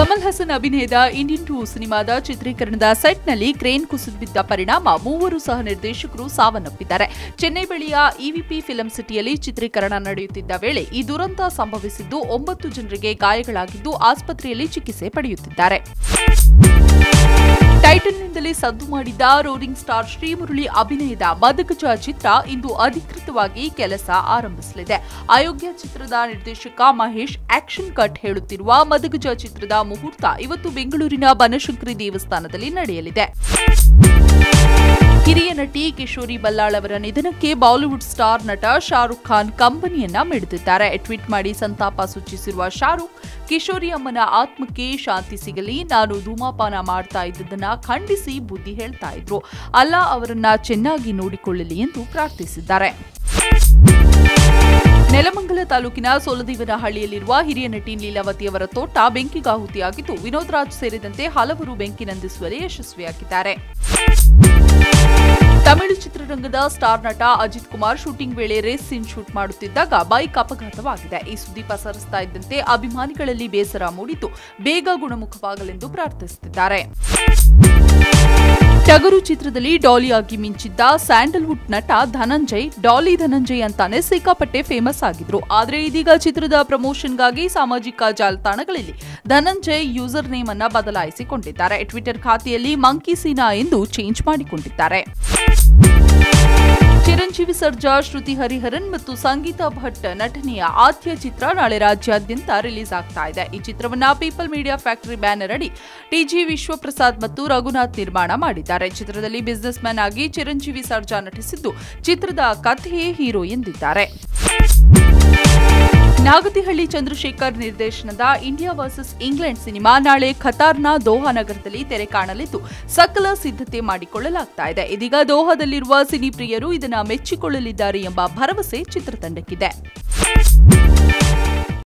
ಕಮಲ್ ಹಾಸನ್ ಅಭಿನಯದ Indian two ಸಿನಿಮಾದ ಚಿತ್ರೀಕರಣದ ಸೆಟ್ನಲ್ಲಿ ಕ್ರೇನ್ ಕುಸಿದು ಬಿದ್ದ ಪರಿಣಾಮ ಮೂವರು ಸಹ ನಿರ್ದೇಶಕರು ಸಾವನ್ನಪ್ಪಿದ್ದಾರೆ ಚೆನ್ನೈ ಬಳಿಯ ಇವಿಪಿ ಫಿಲಂ ಸಿಟಿಯಲ್ಲಿ ಚಿತ್ರೀಕರಣ ನಡೆಯುತ್ತಿದ್ದ ವೇಳೆ ಈ ದುರಂತ ಸಂಭವಿಸಿದ್ದು ಒಂಬತ್ತು ಜನರಿಗೆ ಗಾಯಗಳಾಗಿದ್ದು ಆಸ್ಪತ್ರೆಯಲ್ಲಿ ಚಿಕಿತ್ಸೆ ಪಡೆಯುತ್ತಿದ್ದಾರೆ ಟೈಟಲ್ನಿಂದಲೇ ಸದ್ದು ಮಾಡಿದ್ದ ರೋರಿಂಗ್ ಸ್ಟಾರ್ ಶ್ರೀಮುರಳಿ ಅಭಿನಯದ ಮದಗಜ ಚಿತ್ರ ಇಂದು ಅಧಿಕೃತವಾಗಿ ಕೆಲಸ ಆರಂಭಿಸಲಿದೆ ಅಯೋಗ್ಯ ಚಿತ್ರದ ನಿರ್ದೇಶಕ ಮಹೇಶ್ ಆಕ್ಷನ್ ಕಟ್ ಹೇಳುತ್ತಿರುವ ಮದಗಜ ಚಿತ್ರದ ಮುಹೂರ್ತ ಇವತ್ತು ಬೆಂಗಳೂರಿನ ಬನಶಂಕರಿ ದೇವಸ್ಥಾನದಲ್ಲಿ ನಡೆಯಲಿದೆ ಹಿರಿಯ ನಟಿ ಕಿಶೋರಿ ಬಲ್ಲಾಳ್ ಅವರ ನಿಧನಕ್ಕೆ ಬಾಲಿವುಡ್ ಸ್ಟಾರ್ ನಟ ಶಾರುಖ್ ಖಾನ್ ಕಂಬನಿಯನ್ನ ಮಿಡಿದಿದ್ದಾರೆ ಟ್ವೀಟ್ ಮಾಡಿ ಸಂತಾಪ ಸೂಚಿಸಿರುವ ಶಾರುಖ್ ಕಿಶೋರಿ ಅಮ್ಮನ ಆತ್ಮಕ್ಕೆ ಶಾಂತಿ ಸಿಗಲಿ ನಾನು ಧೂಮಪಾನ ಮಾಡ್ತಾ ಇದ್ದದನ್ನ ಖಂಡಿಸಿ ಬುದ್ಧಿ ಹೇಳ್ತಾ ಇದ್ರು ಅಲ್ಲ ಅವರನ್ನ ಚೆನ್ನಾಗಿ ನೋಡಿಕೊಳ್ಳಲಿ ಎಂದು ಪ್ರಾರ್ಥಿಸಿದ್ದಾರೆ ನೆಲಮಂಗಲ ತಾಲೂಕಿನ ಸೋಲದೇವನಹಳ್ಳಿಯಲ್ಲಿರುವ ಹಿರಿಯ ನಟಿ ಲೀಲಾವತಿ ಅವರ ತೋಟ ಬೆಂಕಿಗಾಹುತಿಯಾಗಿದ್ದು ವಿನೋದ್ ರಾಜ್ ಸೇರಿದಂತೆ ಹಲವರು ಬೆಂಕಿ ನಂದಿಸುವಲ್ಲಿ ಯಶಸ್ವಿಯಾಗಿದ್ದಾರೆ ತಮಿಳು ಚಿತ್ರರಂಗದ ಸ್ಟಾರ್ ನಟ ಅಜಿತ್ ಕುಮಾರ್ ಶೂಟಿಂಗ್ ವೇಳೆ ರೇಸ್ ಸೀನ್ ಶೂಟ್ ಮಾಡುತ್ತಿದ್ದಾಗ ಬೈಕ್ ಅಪಘಾತವಾಗಿದೆ ಈ ಸುದ್ದಿ ಪಸರಿಸ್ತಾ ಇದ್ದಂತೆ ಅಭಿಮಾನಿಗಳಲ್ಲಿ ಬೇಸರ ಮೂಡಿದ್ದು ಬೇಗ ಗುಣಮುಖವಾಗಲೆಂದು ಪ್ರಾರ್ಥಿಸುತ್ತಿದ್ದಾರೆ ಟಗರು ಚಿತ್ರದಲ್ಲಿ ಡಾಲಿಯಾಗಿ ಮಿಂಚಿದ್ದ ಸ್ಯಾಂಡಲ್ವುಡ್ ನಟ ಧನಂಜಯ್ ಡಾಲಿ ಧನಂಜಯ್ ಅಂತಾನೆ ಸಿಕ್ಕಾಪಟ್ಟೆ ಫೇಮಸ್ ಆಗಿದ್ರು ಆದ್ರೆ ಇದೀಗ ಚಿತ್ರದ ಪ್ರಮೋಷನ್ಗಾಗಿ ಸಾಮಾಜಿಕ ಜಾಲತಾಣಗಳಲ್ಲಿ ಧನಂಜಯ್ ಯೂಸರ್ ನೇಮ್ ಅನ್ನ ಬದಲಾಯಿಸಿಕೊಂಡಿದ್ದಾರೆ ಟ್ವಿಟರ್ ಖಾತೆಯಲ್ಲಿ ಮಂಕಿ ಸೀನಾ ಎಂದು ಚೇಂಜ್ ಮಾಡಿಕೊಂಡಿದ್ದಾರೆ ಚಿರಂಜೀವಿ ಸರ್ಜಾ ಶ್ರುತಿ ಹರಿಹರನ್ ಮತ್ತು ಸಂಗೀತಾ ಭಟ್ ನಟನೆಯ ಆದ್ಯ ಚಿತ್ರ ನಾಳೆ ರಾಜ್ಯಾದ್ಯಂತ ರಿಲೀಸ್ ಆಗ್ತಾ ಇದೆ ಈ ಚಿತ್ರವನ್ನ ಪೀಪಲ್ ಮೀಡಿಯಾ ಫ್ಯಾಕ್ಟರಿ ಬ್ಯಾನರ್ ಅಡಿ ಟಿಜಿ ವಿಶ್ವಪ್ರಸಾದ್ ಮತ್ತು ರಘುನಾಥ್ ನಿರ್ಮಾಣ ಮಾಡಿದ್ದಾರೆ ಚಿತ್ರದಲ್ಲಿ ಬಿಸಿನೆಸ್ ಮ್ಯಾನ್ ಆಗಿ ಚಿರಂಜೀವಿ ಸರ್ಜಾ ನಟಿಸಿದ್ದು ಚಿತ್ರದ ಕಥೆಯೇ ಹೀರೋ ಎಂದಿದ್ದಾರೆ ನಾಗತಿಹಳ್ಳಿ ಚಂದ್ರಶೇಖರ್ ನಿರ್ದೇಶನದ ಇಂಡಿಯಾ ವರ್ಸಸ್ ಇಂಗ್ಲೆಂಡ್ ಸಿನಿಮಾ ನಾಳೆ ಖತಾರ್ನ ದೋಹಾ ನಗರದಲ್ಲಿ ತೆರೆ ಕಾಣಲಿದ್ದು ಸಕಲ ಸಿದ್ಧತೆ ಮಾಡಿಕೊಳ್ಳಲಾಗ್ತಾ ಇದೆ ಇದೀಗ ದೋಹಾದಲ್ಲಿರುವ ಸಿನಿ ಪ್ರಿಯರು ಇದನ್ನ ಮೆಚ್ಚಿಕೊಳ್ಳಲಿದ್ದಾರೆ ಎಂಬ ಭರವಸೆ ಚಿತ್ರತಂಡಕ್ಕಿದೆ